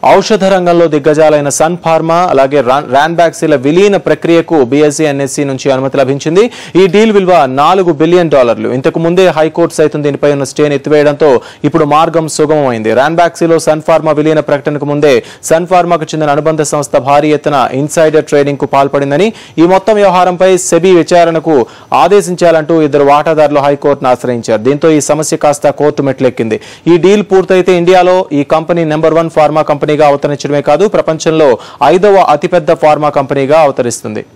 ఔషధ రంగంలో దిగ్గజాలైన sun pharma అలాగే ర్యాన్బాక్సీల విలీన ప్రక్రియకు బీఎస్సీ ఎన్ఎస్సీ నుంచి అనుమతి లభించింది ఈ డీల్ విలువ నాలుగు బిలియన్ డాలర్లు ఇంతకు ముందే హైకోర్టు సైతం దీనిపై ఉన్న స్టేని ఎత్తివేయడంతో ఇప్పుడు మార్గం సుగమమైంది ర్యాన్బాక్సీలో సన్ ఫార్మా విలీన ప్రకటనకు ముందే సన్ ఫార్మాకు చెందిన అనుబంధ సంస్థ భారీ ఎత్తున ఇన్సైడర్ ట్రేడింగ్ కు పాల్పడిందని ఈ మొత్తం వ్యవహారంపై సెబీ విచారణకు ఆదేశించాలంటూ ఇద్దరు వాటాదారులు హైకోర్టును ఆశ్రయించారు దీంతో ఈ సమస్య కాస్త కోర్టు మెట్లెక్కింది ఈ డీల్ పూర్తయితే ఇండియాలో ఈ కంపెనీ నెంబర్ వన్ ఫార్మా కంపెనీగా అవతరించడమే కాదు ప్రపంచంలో ఐదవ అతిపెద్ద ఫార్మా కంపెనీగా అవతరిస్తుంది